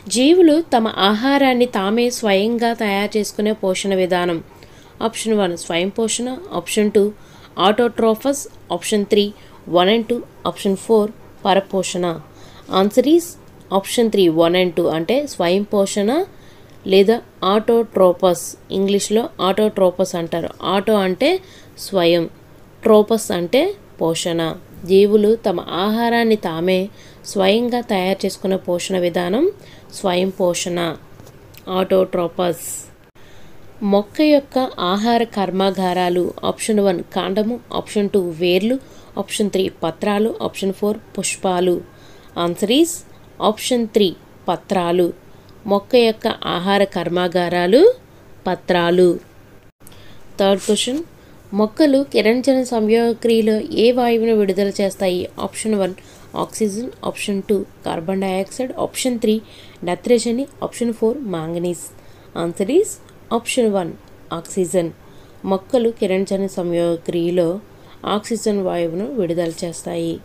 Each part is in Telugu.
జీవులు తమ ఆహారాన్ని తామే స్వయంగా తయారు చేసుకునే పోషణ విధానం ఆప్షన్ వన్ స్వయం పోషణ option two autotrophs option three one and two option four పరపోషణ answer is option three one and two అంటే స్వయం పోషణ లేదా ఆటోట్రోపస్ ఇంగ్లీష్లో ఆటోట్రోపస్ అంటారు ఆటో అంటే స్వయం ట్రోపస్ అంటే పోషణ జీవులు తమ ఆహారాన్ని తామే స్వయంగా తయారు చేసుకునే పోషణ విధానం స్వయం పోషణ ఆటోట్రోపస్ మొక్క యొక్క ఆహార కర్మాగారాలు ఆప్షన్ వన్ కాండము ఆప్షన్ టూ వేర్లు ఆప్షన్ త్రీ పత్రాలు ఆప్షన్ ఫోర్ పుష్పాలు ఆన్సర్ ఈస్ ఆప్షన్ త్రీ పత్రాలు మొక్క యొక్క ఆహార కర్మాగారాలు పత్రాలు థర్డ్ క్వశ్చన్ మొక్కలు కిరణజన సంయోగక్రియలో ఏ వాయువును విడుదల చేస్తాయి option one oxygen option two carbon dioxide option three నత్రజని option four manganese answer is option one oxygen మొక్కలు కిరణజన సంయోగక్రియలో ఆక్సిజన్ వాయువును విడుదల చేస్తాయి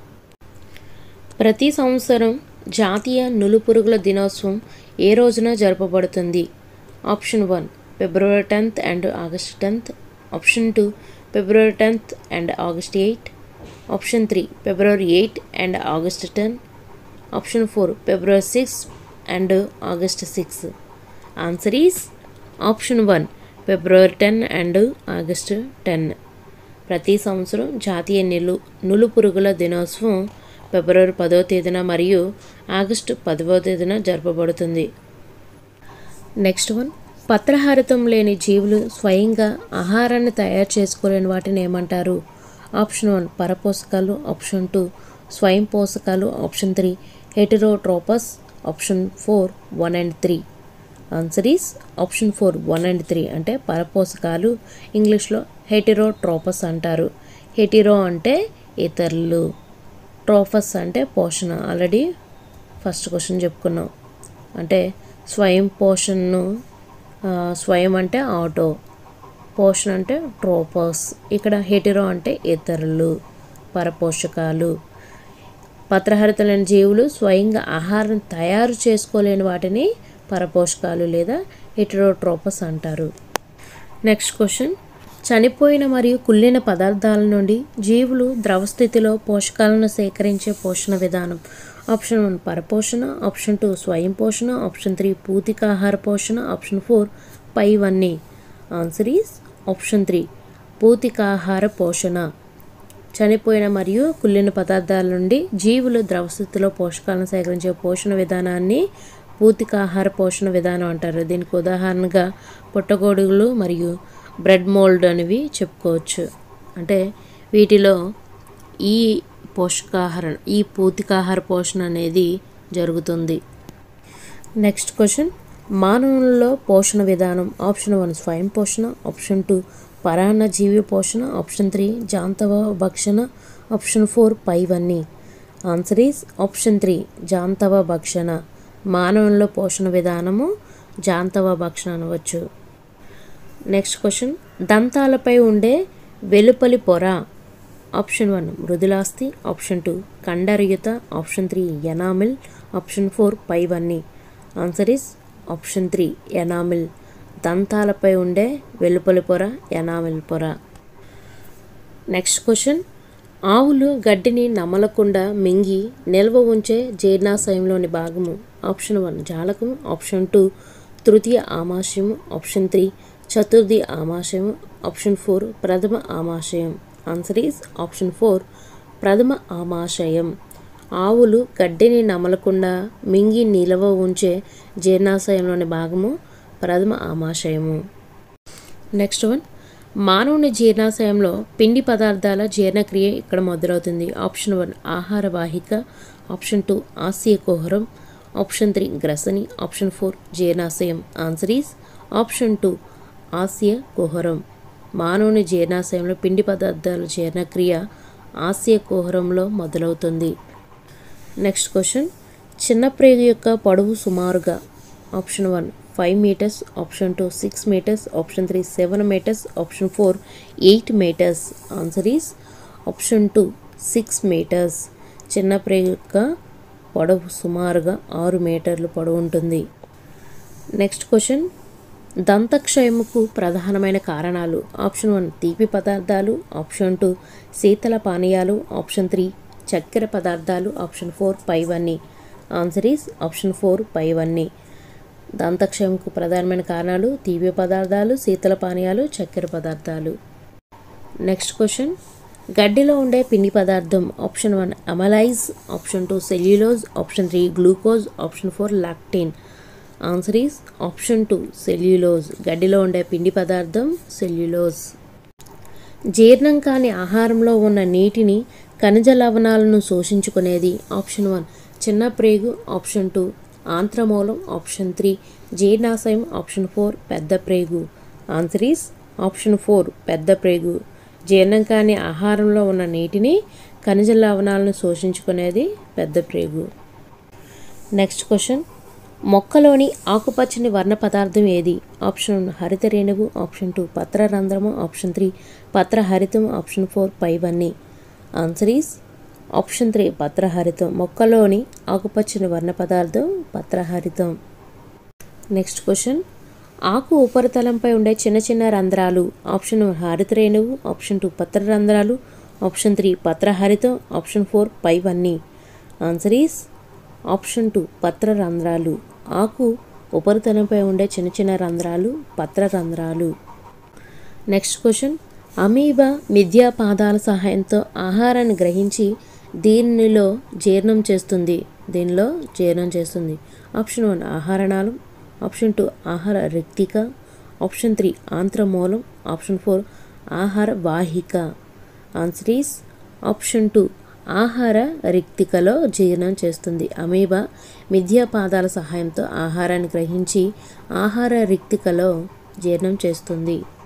ప్రతి సంవత్సరం జాతీయ నులుపురుగుల దినోత్సవం ఏ రోజున జరపబడుతుంది option one February tenth and August tenth option two February tenth and August eight option three February eight and August ten option four February six and August six answer is option one February ten and August ten ప్రతి సంవత్సరం జాతీయ నిలు నులుపురుగుల దినోత్సవం ఫిబ్రవరి పదో తేదీన మరియు ఆగస్టు పదవ తేదీన జరపబడుతుంది నెక్స్ట్ వన్ పత్రహారితం లేని జీవులు స్వయంగా ఆహారాన్ని తయారు చేసుకోలేని వాటిని ఏమంటారు ఆప్షన్ వన్ పరపోషకాలు ఆప్షన్ టూ స్వయం పోషకాలు option three heterotrophs option four one and three answer is option four one and three అంటే పరపోషకాలు ఇంగ్లీష్లో హెటిరోట్రోపస్ అంటారు హెటిరో అంటే ఇతరులు ట్రోఫస్ అంటే పోషణ ఆల్రెడీ ఫస్ట్ క్వశ్చన్ చెప్పుకున్నాం అంటే స్వయం పోషణను ఆ, స్వయం అంటే ఆటో పోషణ అంటే ట్రోపస్ ఇక్కడ హెటిరో అంటే ఇతరులు పరపోషకాలు పత్రహరితలేని జీవులు స్వయంగా ఆహారం తయారు చేసుకోలేని వాటిని పరపోషకాలు లేదా హెటరోట్రోపస్ అంటారు నెక్స్ట్ క్వశ్చన్ చనిపోయిన మరియు కుళ్ళిన పదార్థాల నుండి జీవులు ద్రవ స్థితిలో పోషకాలను సేకరించే పోషణ విధానం ఆప్షన్ వన్ పరపోషణ ఆప్షన్ టూ స్వయం పోషణ ఆప్షన్ త్రీ పూతికాహార పోషణ ఆప్షన్ ఫోర్ పైవన్నీ ఆన్సర్ ఈస్ ఆప్షన్ త్రీ పూతికాహార పోషణ చనిపోయిన మరియు కుళ్ళిన పదార్థాల నుండి జీవులు ద్రవస్థితిలో పోషకాలను సేకరించే పోషణ విధానాన్ని పూతికాహార పోషణ విధానం అంటారు దీనికి ఉదాహరణగా పుట్టగొడుగులు మరియు బ్రెడ్ మోల్డ్ అనేవి చెప్పుకోవచ్చు అంటే వీటిలో ఈ పోషకాహారం ఈ పూతికాహార పోషణ అనేది జరుగుతుంది నెక్స్ట్ క్వశ్చన్ మానవులలో పోషణ విధానం ఆప్షన్ వన్ స్వయం పోషణ ఆప్షన్ టూ పరాన్న జీవి పోషణ ఆప్షన్ త్రీ జాంతవ భక్షణ ఆప్షన్ ఫోర్ పైవన్నీ ఆన్సర్ ఈస్ ఆప్షన్ త్రీ జాంతవ భక్షణ మానవులలో పోషణ విధానము జాంతవ భక్షణ అనవచ్చు నెక్స్ట్ క్వశ్చన్ దంతాలపై ఉండే వెలుపలి పొర ఆప్షన్ వన్ మృదులాస్తి ఆప్షన్ టూ కండరయుత option three enamel option four పైవన్నీ answer is option three enamel దంతాలపై ఉండే వెలుపలి పొర ఎనామిల్ పొర నెక్స్ట్ క్వశ్చన్ ఆవులు గడ్డిని నమలకుండా మింగి నిల్వ ఉంచే జీర్ణాశయంలోని భాగము ఆప్షన్ వన్ జాలకం ఆప్షన్ టూ తృతీయ ఆమాశయం ఆప్షన్ త్రీ చతుర్థి ఆమాశయం ఆప్షన్ ఫోర్ ప్రథమ ఆమాశయం ఆన్సర్ ఈస్ ఆప్షన్ ఫోర్ ప్రథమ ఆమాశయం ఆవులు గడ్డిని నమలకుండా మింగి నిలవ ఉంచే జీర్ణాశయంలోని భాగము ప్రథమ ఆమాశయము నెక్స్ట్ వన్ మానవుని జీర్ణాశయంలో పిండి పదార్థాల జీర్ణక్రియ ఇక్కడ మొదలవుతుంది ఆప్షన్ వన్ ఆహార వాహిక ఆప్షన్ టూ ఆశయ కుహరం ఆప్షన్ త్రీ గ్రసని ఆప్షన్ ఫోర్ జీర్ణాశయం ఆన్సర్ ఈస్ ఆప్షన్ టూ ఆశయ కుహరం మానవుని జీర్ణాశయంలో పిండి పదార్థాల జీర్ణక్రియ ఆశయ కుహరంలో మొదలవుతుంది నెక్స్ట్ క్వశ్చన్ చిన్న ప్రేగు యొక్క పొడవు సుమారుగా option one five metres option two six metres option three seven metres option four eight metres answer is option two six metres చిన్న ప్రేగు యొక్క పొడవు సుమారుగా ఆరు మీటర్లు పొడవు ఉంటుంది నెక్స్ట్ క్వశ్చన్ దంతక్షయముకు ప్రధానమైన కారణాలు ఆప్షన్ వన్ తీపి పదార్థాలు ఆప్షన్ టూ శీతల పానీయాలు ఆప్షన్ త్రీ చక్కెర పదార్థాలు ఆప్షన్ ఫోర్ పైవన్నీ ఆన్సర్ ఈస్ ఆప్షన్ ఫోర్ పైవన్నీ దంతక్షయముకు ప్రధానమైన కారణాలు తీపి పదార్థాలు శీతల పానీయాలు చక్కెర పదార్థాలు నెక్స్ట్ క్వశ్చన్ గడ్డిలో ఉండే పిండి పదార్థం option one amylase option two cellulose option three glucose option four lactin answer is option two cellulose గడ్డిలో ఉండే పిండి పదార్థం సెల్యులోజ్ జీర్ణం కాని ఆహారంలో ఉన్న నీటిని ఖనిజ లవణాలను శోషించుకునేది ఆప్షన్ వన్ చిన్న ప్రేగు ఆప్షన్ టూ ఆంత్రమూలం ఆప్షన్ త్రీ జీర్ణాశయం ఆప్షన్ ఫోర్ పెద్ద ప్రేగు ఆన్సర్ ఈస్ ఆప్షన్ ఫోర్ పెద్ద ప్రేగు జీర్ణం కాని ఆహారంలో ఉన్న నీటిని ఖనిజ లవణాలను శోషించుకునేది పెద్ద ప్రేగు నెక్స్ట్ క్వశ్చన్ మొక్కలోని ఆకుపచ్చని వర్ణ పదార్థం ఏది ఆప్షన్ వన్ హరిత రేణువు ఆప్షన్ టూ పత్రరంధ్రము ఆప్షన్ త్రీ పత్రహరితం ఆప్షన్ ఫోర్ పైవన్నీ ఆన్సర్ ఈస్ ఆప్షన్ త్రీ పత్రహరితం మొక్కలోని ఆకుపచ్చని వర్ణ పదార్థం పత్రహరితం నెక్స్ట్ క్వశ్చన్ ఆకు ఉపరితలంపై ఉండే చిన్న చిన్న రంధ్రాలు ఆప్షన్ వన్ హరిత రేణువు ఆప్షన్ టూ పత్ర రంధ్రాలు ఆప్షన్ త్రీ పత్రహరితం ఆప్షన్ ఫోర్ పైవన్నీ ఆన్సర్ ఈస్ ఆప్షన్ టూ పత్ర రంధ్రాలు ఆకు ఉపరితలంపై ఉండే చిన్న చిన్న రంధ్రాలు పత్ర రంధ్రాలు నెక్స్ట్ క్వశ్చన్ అమీబా మిథ్యా పాదాల సహాయంతో ఆహారాన్ని గ్రహించి దీనిలో జీర్ణం చేస్తుంది దీనిలో జీర్ణం చేస్తుంది ఆప్షన్ వన్ ఆహారనాళం ఆప్షన్ టూ ఆహార రిక్తిక ఆప్షన్ త్రీ ఆంత్రమూలం ఆప్షన్ ఫోర్ ఆహార వాహిక ఆన్సర్ ఈస్ ఆప్షన్ టూ ఆహార రిక్తికలో జీర్ణం చేస్తుంది అమీబా మిథ్యా పాదాల సహాయంతో ఆహారాన్ని గ్రహించి ఆహార రిక్తికలో జీర్ణం చేస్తుంది